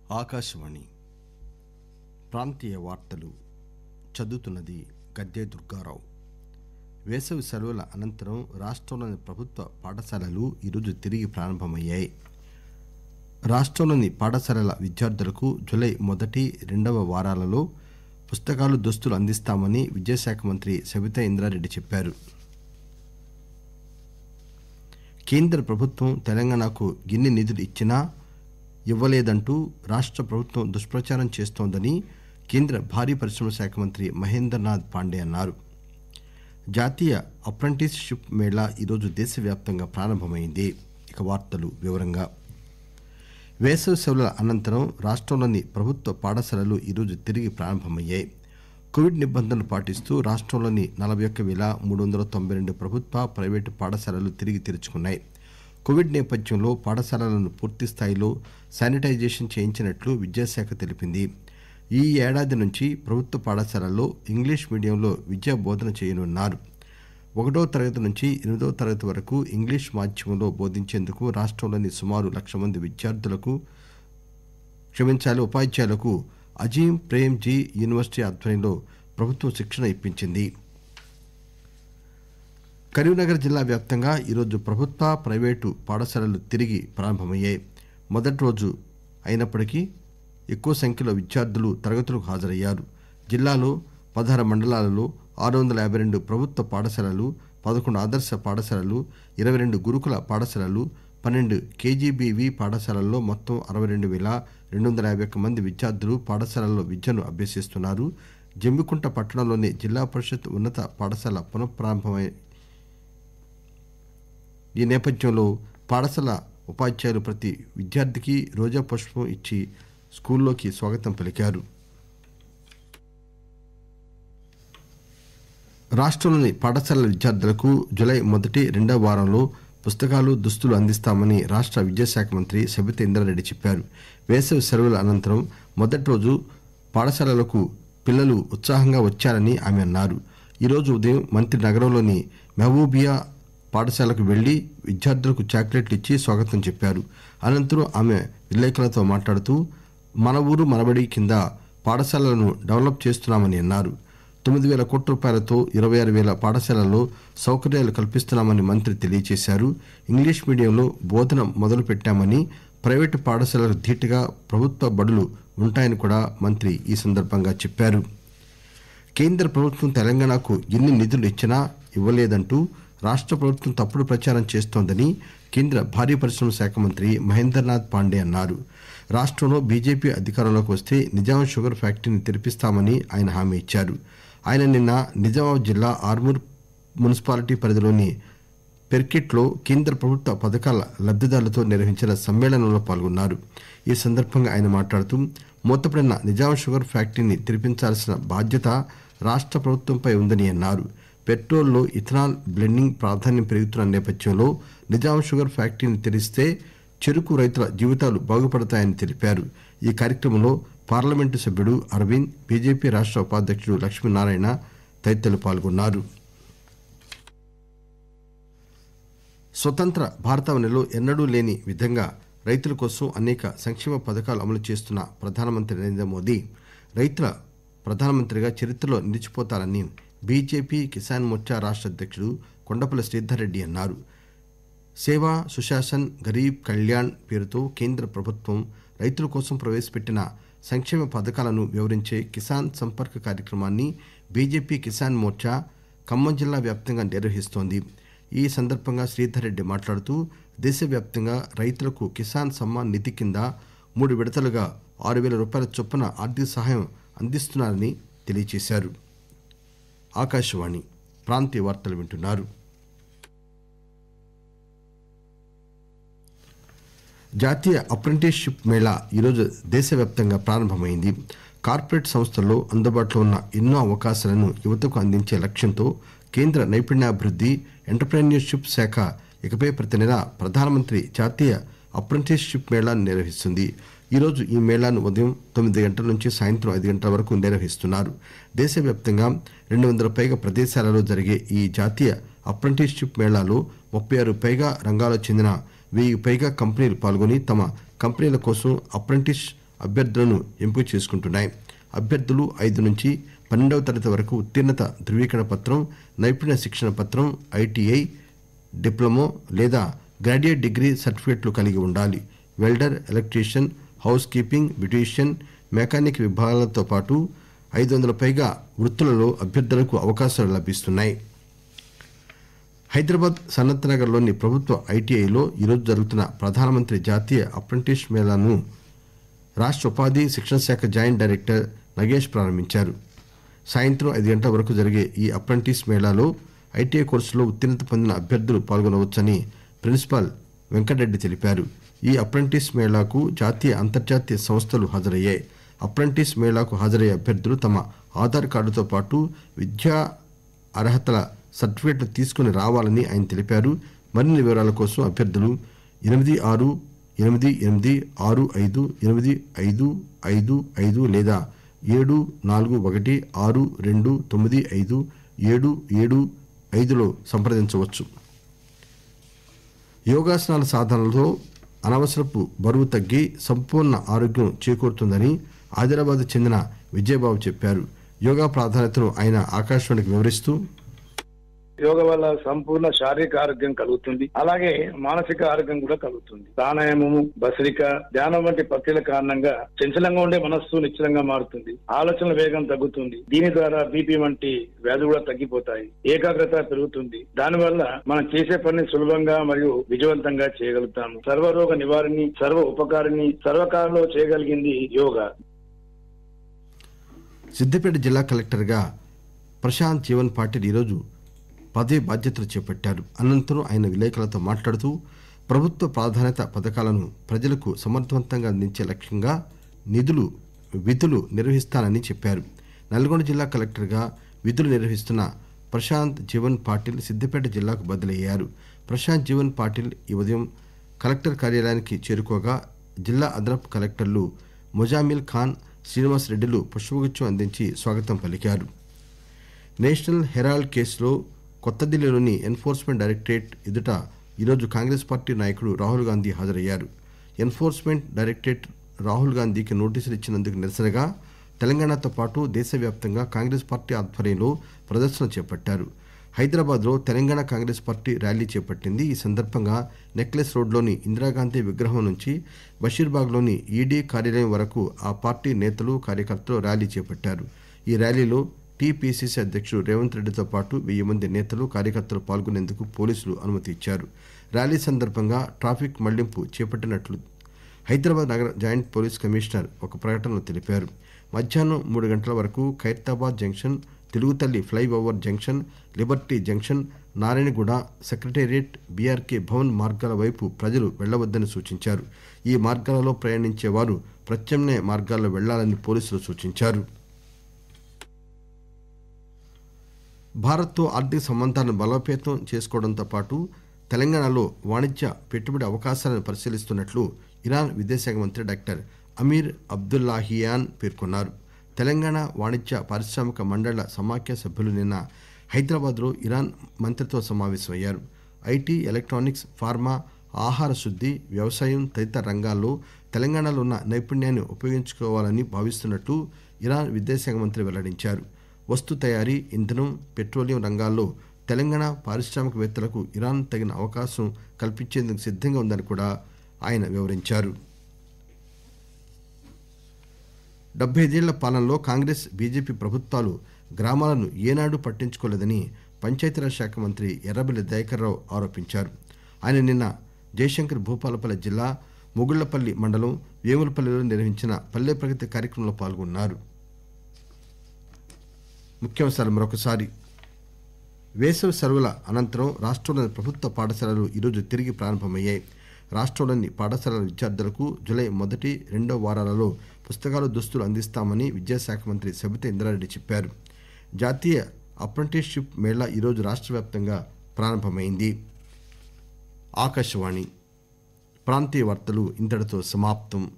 ఆకాశవాణి ప్రాంతీయ వార్తలు చదువుతున్నది గద్దె దుర్గారావు వేసవి సెలవుల అనంతరం రాష్ట్రంలోని ప్రభుత్వ పాఠశాలలు ఈరోజు తిరిగి ప్రారంభమయ్యాయి రాష్ట్రంలోని పాఠశాలల విద్యార్థులకు జూలై మొదటి రెండవ వారాలలో పుస్తకాలు దుస్తులు అందిస్తామని విద్యాశాఖ మంత్రి సబితా ఇంద్రారెడ్డి చెప్పారు కేంద్ర ప్రభుత్వం తెలంగాణకు ఎన్ని నిధులు ఇచ్చినా ఇవ్వలేదంటూ రాష్ట్ర ప్రభుత్వం దుష్ప్రచారం చేస్తోందని కేంద్ర భారీ పరిశ్రమల శాఖ మంత్రి మహేంద్రనాథ్ పాండే అన్నారు జాతీయ అప్రెంటిస్ షిప్ మేళా ఈరోజు దేశవ్యాప్తంగా ప్రారంభమైంది ఇక వార్తలు వివరంగా వేసవి సెలవుల అనంతరం రాష్ట్రంలోని ప్రభుత్వ పాఠశాలలు ఈరోజు తిరిగి ప్రారంభమయ్యాయి కోవిడ్ నిబంధనలు పాటిస్తూ రాష్ట్రంలోని నలభై ఒక్క వేల మూడు వందల తొంభై రెండు ప్రభుత్వ ప్రైవేటు పాఠశాలలు తిరిగి తెరుచుకున్నాయి కోవిడ్ నేపథ్యంలో పాఠశాలలను పూర్తి స్థాయిలో శానిటైజేషన్ చేయించినట్లు విద్యాశాఖ తెలిపింది ఈ ఏడాది నుంచి ప్రభుత్వ పాఠశాలల్లో ఇంగ్లీష్ మీడియంలో విద్యా బోధన చేయనున్నారు ఒకటో తరగతి నుంచి ఎనిమిదవ తరగతి వరకు ఇంగ్లీష్ మాధ్యమంలో బోధించేందుకు రాష్ట్రంలోని సుమారు లక్ష మంది విద్యార్థులకు క్షమించాలి ఉపాధ్యాయులకు అజీం ప్రేమ్ జీ యూనివర్సిటీ ఆధ్వర్యంలో ప్రభుత్వం శిక్షణ ఇప్పించింది కరీంనగర్ జిల్లా వ్యాప్తంగా ఈరోజు ప్రభుత్వ ప్రైవేటు పాఠశాలలు తిరిగి ప్రారంభమయ్యాయి మొదటి రోజు అయినప్పటికీ ఎక్కువ సంఖ్యలో విద్యార్థులు తరగతులకు హాజరయ్యారు జిల్లాలో పదహారు మండలాలలో ఆరు వందల యాభై రెండు ప్రభుత్వ పాఠశాలలు పదకొండు ఆదర్శ పాఠశాలలు ఇరవై రెండు గురుకుల పాఠశాలలు పన్నెండు కేజీబీవి పాఠశాలల్లో మొత్తం అరవై రెండు వేల రెండు వందల యాభై ఒక్క మంది విద్యార్థులు పాఠశాలల్లో విద్యను అభ్యసిస్తున్నారు జమ్మికుంట పట్టణంలోని జిల్లా పరిషత్ ఉన్నత పాఠశాల పునఃప్రారంభమై ఈ నేపథ్యంలో పాఠశాల ఉపాధ్యాయులు ప్రతి విద్యార్థికి రోజా పుష్పం ఇచ్చి స్కూల్లోకి స్వాగతం పలికారు రాష్ట్రంలోని పాఠశాలల విద్యార్థులకు జులై మొదటి రెండవ వారంలో పుస్తకాలు దుస్తులు అందిస్తామని రాష్ట్ర విద్యాశాఖ మంత్రి సబితా ఇంద్రారెడ్డి చెప్పారు వేసవి సెలవుల అనంతరం మొదటి రోజు పాఠశాలలకు పిల్లలు ఉత్సాహంగా వచ్చారని ఆమె అన్నారు ఈరోజు ఉదయం మంత్రి నగరంలోని మహబూబియా పాఠశాలకు వెళ్లి విద్యార్థులకు చాక్లెట్లు ఇచ్చి స్వాగతం చెప్పారు అనంతరం ఆమె విలేకరులతో మాట్లాడుతూ మన ఊరు మనబడి కింద పాఠశాలలను డెవలప్ చేస్తున్నామని అన్నారు తొమ్మిది వేల కోట్ల రూపాయలతో ఇరవై ఆరు వేల పాఠశాలల్లో సౌకర్యాలు కల్పిస్తున్నామని మంత్రి తెలియజేశారు ఇంగ్లీష్ మీడియంలో బోధన మొదలు పెట్టామని ప్రైవేటు పాఠశాలలకు ధీటుగా ప్రభుత్వ బడులు ఉంటాయని కూడా మంత్రి ఈ సందర్భంగా చెప్పారు కేంద్ర ప్రభుత్వం తెలంగాణకు ఎన్ని నిధులు ఇచ్చినా ఇవ్వలేదంటూ రాష్ట్ర ప్రభుత్వం తప్పుడు ప్రచారం చేస్తోందని కేంద్ర భారీ పరిశ్రమల శాఖ మంత్రి మహేంద్రనాథ్ పాండే అన్నారు రాష్ట్రంలో బీజేపీ అధికారంలోకి వస్తే నిజాం షుగర్ ఫ్యాక్టరీని తెరిపిస్తామని ఆయన హామీ ఇచ్చారు ఆయన నిన్న నిజామాబాద్ జిల్లా ఆర్మూర్ మున్సిపాలిటీ పరిధిలోని పెర్కిట్లో కేంద్ర ప్రభుత్వ పథకాల లబ్దిదారులతో నిర్వహించిన సమ్మేళనంలో పాల్గొన్నారు ఈ సందర్భంగా ఆయన మాట్లాడుతూ మూతపడిన నిజాం షుగర్ ఫ్యాక్టరీని తెరిపించాల్సిన బాధ్యత రాష్ట్ర ప్రభుత్వంపై ఉందని అన్నారు పెట్రోల్లో ఇథనాల్ బ్లెండింగ్ ప్రాధాన్యం పెరుగుతున్న నేపథ్యంలో నిజాం షుగర్ ఫ్యాక్టరీని తెరిస్తే చెరుకు రైతుల జీవితాలు బాగుపడతాయని తెలిపారు ఈ కార్యక్రమంలో పార్లమెంటు సభ్యుడు అరవింద్ బీజేపీ రాష్ట్ర ఉపాధ్యక్షుడు లక్ష్మీనారాయణ తదితరులు పాల్గొన్నారు స్వతంత్ర భారతావనిలో ఎన్నడూ లేని విధంగా రైతుల కోసం అనేక సంక్షేమ పథకాలు అమలు చేస్తున్న ప్రధానమంత్రి నరేంద్ర మోదీ రైతుల ప్రధానమంత్రిగా చరిత్రలో నిలిచిపోతారని బీజేపీ కిసాన్ మోర్చా రాష్ట్ర అధ్యక్షుడు కొండపల్లి శ్రీధర్ రెడ్డి అన్నారు సేవా సుశాసన్ గరీబ్ కళ్యాణ్ పేరుతో కేంద్ర ప్రభుత్వం రైతుల కోసం ప్రవేశపెట్టిన సంక్షేమ పథకాలను వివరించే కిసాన్ సంపర్క్ కార్యక్రమాన్ని బీజేపీ కిసాన్ మోర్చా ఖమ్మం జిల్లా వ్యాప్తంగా నిర్వహిస్తోంది ఈ సందర్భంగా శ్రీధర్ రెడ్డి మాట్లాడుతూ దేశవ్యాప్తంగా రైతులకు కిసాన్ సమ్మాన్ నిధి కింద మూడు విడతలుగా ఆరు వేల రూపాయల చొప్పున ఆర్థిక సహాయం అందిస్తున్నారని తెలియజేశారు ఆకాశవాణి ప్రాంతీయ వార్తలు వింటున్నారు జాతీయ అప్రెంటిస్షిప్ మేళా ఈరోజు దేశవ్యాప్తంగా ప్రారంభమైంది కార్పొరేట్ సంస్థల్లో అందుబాటులో ఉన్న ఎన్నో అవకాశాలను యువతకు అందించే లక్ష్యంతో కేంద్ర నైపుణ్యాభివృద్ధి ఎంటర్ప్రెన్యూర్షిప్ శాఖ ఇకపై ప్రతి నెల ప్రధానమంత్రి జాతీయ అప్రెంటిస్షిప్ మేళాను నిర్వహిస్తుంది ఈరోజు ఈ మేళాను ఉదయం తొమ్మిది గంటల నుంచి సాయంత్రం ఐదు గంటల వరకు నిర్వహిస్తున్నారు దేశవ్యాప్తంగా రెండు వందల పైగా ప్రదేశాలలో జరిగే ఈ జాతీయ అప్రెంటిస్షిప్ మేళాలో ముప్పై ఆరు పైగా రంగాలకు చెందిన వెయ్యి పైగా కంపెనీలు పాల్గొని తమ కంపెనీల కోసం అప్రెంటిస్ అభ్యర్థులను ఎంపిక చేసుకుంటున్నాయి అభ్యర్థులు ఐదు నుంచి పన్నెండవ తరగతి వరకు ఉత్తీర్ణత ధృవీకరణ పత్రం నైపుణ్య శిక్షణ పత్రం ఐటీఐ డిప్లొమో లేదా గ్రాడ్యుయేట్ డిగ్రీ సర్టిఫికెట్లు కలిగి ఉండాలి welder electrician housekeeping beautician mechanic విభాగాలతో పాటు ఐదు వందల పైగా వృత్తులలో అభ్యర్థులకు అవకాశాలు లభిస్తున్నాయి హైదరాబాద్ సనత్ నగర్లోని ప్రభుత్వ ఐటీఐలో ఈరోజు జరుగుతున్న ప్రధానమంత్రి జాతీయ అప్రెంటిస్ మేళాను రాష్ట్ర ఉపాధి శిక్షణ శాఖ జాయింట్ డైరెక్టర్ నగేష్ ప్రారంభించారు సాయంత్రం ఐదు గంటల వరకు జరిగే ఈ అప్రెంటిస్ మేళాలో ఐటీఐ కోర్సులో ఉత్తీర్ణత పొందిన అభ్యర్థులు పాల్గొనవచ్చని ప్రిన్సిపాల్ వెంకటరెడ్డి తెలిపారు ఈ అప్రెంటిస్ మేళాకు జాతీయ అంతర్జాతీయ సంస్థలు హాజరయ్యాయి అప్రెంటిస్ మేళాకు హాజరయ్యే అభ్యర్థులు తమ ఆధార్ కార్డుతో పాటు విద్యా అర్హతల సర్టిఫికెట్లు తీసుకుని రావాలని ఆయన తెలిపారు మరిన్ని వివరాల కోసం అభ్యర్థులు ఎనిమిది ఆరు ఎనిమిది ఎనిమిది ఆరు ఐదు ఎనిమిది ఐదు ఐదు ఐదు లేదా ఏడు నాలుగు ఒకటి ఆరు రెండు తొమ్మిది ఐదు ఏడు ఏడు ఐదులో సంప్రదించవచ్చు యోగాసనాల సాధనలో అనవసరపు బరువు తగ్గి సంపూర్ణ ఆరోగ్యం చేకూరుతుందని ఆదిలాబాద్ చెందిన విజయబాబు చెప్పారు యోగా ప్రాధాన్యతను ఆయన ఆకాశవాణికి వివరిస్తూ యోగ వల్ల సంపూర్ణ శారీరక ఆరోగ్యం కలుగుతుంది అలాగే మానసిక ఆరోగ్యం కూడా కలుగుతుంది ప్రాణాయామము బసరిక ధ్యానం వంటి ప్రక్రియల కారణంగా చంచలంగా ఉండే మనస్సు నిశ్చలంగా మారుతుంది ఆలోచనల వేగం తగ్గుతుంది దీని ద్వారా బీపీ వంటి వ్యాధులు కూడా తగ్గిపోతాయి ఏకాగ్రత పెరుగుతుంది దానివల్ల మనం చేసే పనిని సులభంగా మరియు విజయవంతంగా చేయగలుగుతాము సర్వరోగ నివారణి సర్వ ఉపకారిని సర్వకాలంలో చేయగలిగింది యోగా సిద్దిపేట జిల్లా కలెక్టర్గా ప్రశాంత్ జీవన్ పాటిల్ ఈరోజు పదవి బాధ్యతలు చేపట్టారు అనంతరం ఆయన విలేకరులతో మాట్లాడుతూ ప్రభుత్వ ప్రాధాన్యత పథకాలను ప్రజలకు సమర్థవంతంగా అందించే లక్ష్యంగా నిధులు విధులు నిర్వహిస్తానని చెప్పారు నల్గొండ జిల్లా కలెక్టర్గా విధులు నిర్వహిస్తున్న ప్రశాంత్ జీవన్ పాటిల్ సిద్దిపేట జిల్లాకు బదిలయ్యారు ప్రశాంత్ జీవన్ పాటిల్ ఈ ఉదయం కలెక్టర్ కార్యాలయానికి చేరుకోగా జిల్లా అదనపు కలెక్టర్లు ముజామిల్ ఖాన్ శ్రీనివాస్ రెడ్డిలు పుష్పగుచ్చం అందించి స్వాగతం పలికారు నేషనల్ హెరాల్డ్ కేసులో కొత్త ఢిల్లీలోని ఎన్ఫోర్స్మెంట్ డైరెక్టరేట్ ఎదుట ఈరోజు కాంగ్రెస్ పార్టీ నాయకుడు రాహుల్ గాంధీ హాజరయ్యారు ఎన్ఫోర్స్మెంట్ డైరెక్టరేట్ రాహుల్ గాంధీకి నోటీసులు ఇచ్చినందుకు నిరసనగా తెలంగాణతో పాటు దేశవ్యాప్తంగా కాంగ్రెస్ పార్టీ ఆధ్వర్యంలో ప్రదర్శన చేపట్టారు హైదరాబాద్లో తెలంగాణ కాంగ్రెస్ పార్టీ ర్యాలీ చేపట్టింది ఈ సందర్భంగా నెక్లెస్ రోడ్లోని ఇందిరాగాంధీ విగ్రహం నుంచి బషీర్బాగ్లోని ఈడీ కార్యాలయం వరకు ఆ పార్టీ నేతలు కార్యకర్తలు ర్యాలీ చేపట్టారు ఈ ర్యాలీలో టీపీసీసీ అధ్యక్షుడు రేవంత్ రెడ్డితో పాటు వెయ్యి మంది నేతలు కార్యకర్తలు పాల్గొనేందుకు పోలీసులు అనుమతి ఇచ్చారు ర్యాలీ సందర్భంగా ట్రాఫిక్ మళ్లింపు చేపట్టినట్లు హైదరాబాద్ నగర జాయింట్ పోలీస్ కమిషనర్ ఒక ప్రకటనలో తెలిపారు మధ్యాహ్నం మూడు గంటల వరకు ఖైరతాబాద్ జంక్షన్ తెలుగుతల్లి flyover junction Liberty junction Narayanguda secretariat BRK Bhavan మార్గాల వైపు ప్రజలు వెళ్లవద్దని సూచించారు ఈ మార్గాలలో ప్రయాణించే వారు ప్రత్యామ్నాయ మార్గాల్లో వెళ్లాలని పోలీసులు సూచించారు భారత్తో ఆర్థిక సంబంధాలను బలోపేతం చేసుకోవడంతో పాటు తెలంగాణలో వాణిజ్య పెట్టుబడి అవకాశాలను పరిశీలిస్తున్నట్లు ఇరాన్ విదేశాంగ మంత్రి డాక్టర్ అమీర్ అబ్దుల్లాహియాన్ పేర్కొన్నారు తెలంగాణ వాణిజ్య పారిశ్రామిక మండళ్ల సమాఖ్య సభ్యులు నిన్న హైదరాబాద్లో ఇరాన్ మంత్రితో సమావేశమయ్యారు ఐటీ ఎలక్ట్రానిక్స్ ఫార్మా ఆహార శుద్ధి వ్యవసాయం తదితర రంగాల్లో తెలంగాణలో ఉన్న నైపుణ్యాన్ని ఉపయోగించుకోవాలని భావిస్తున్నట్లు ఇరాన్ విదేశాంగ మంత్రి వెల్లడించారు వస్తు తయారీ ఇంధనం పెట్రోలియం రంగాల్లో తెలంగాణ పారిశ్రామికవేత్తలకు ఇరాన్ తగిన అవకాశం కల్పించేందుకు సిద్ధంగా ఉందని కూడా ఆయన వివరించారు డెబ్బై ఐదేళ్ల పాలనలో కాంగ్రెస్ బీజేపీ ప్రభుత్వాలు గ్రామాలను ఏనాడు పట్టించుకోలేదని పంచాయతీరాజ్ శాఖ మంత్రి ఎర్రబెల్లి దయాకర్రావు ఆరోపించారు ఆయన నిన్న జయశంకర్ భూపాలపల్లి జిల్లా మొగుళ్లపల్లి మండలం వేములపల్లిలో నిర్వహించిన పల్లె ప్రగతి కార్యక్రమంలో పాల్గొన్నారు ముఖ్యాంశాలు మరొకసారి వేసవి సెలవుల అనంతరం రాష్ట్రంలోని ప్రభుత్వ పాఠశాలలు ఈరోజు తిరిగి ప్రారంభమయ్యాయి రాష్ట్రంలోని పాఠశాలల విద్యార్థులకు జులై మొదటి రెండో వారాలలో పుస్తకాలు దుస్తులు అందిస్తామని విద్యాశాఖ మంత్రి సబితా ఇంద్రారెడ్డి చెప్పారు జాతీయ అప్రెంటిస్షిప్ మేళా ఈరోజు రాష్ట్ర వ్యాప్తంగా ప్రారంభమైంది ఆకాశవాణి ప్రాంతీయ వార్తలు ఇంతటితో సమాప్తం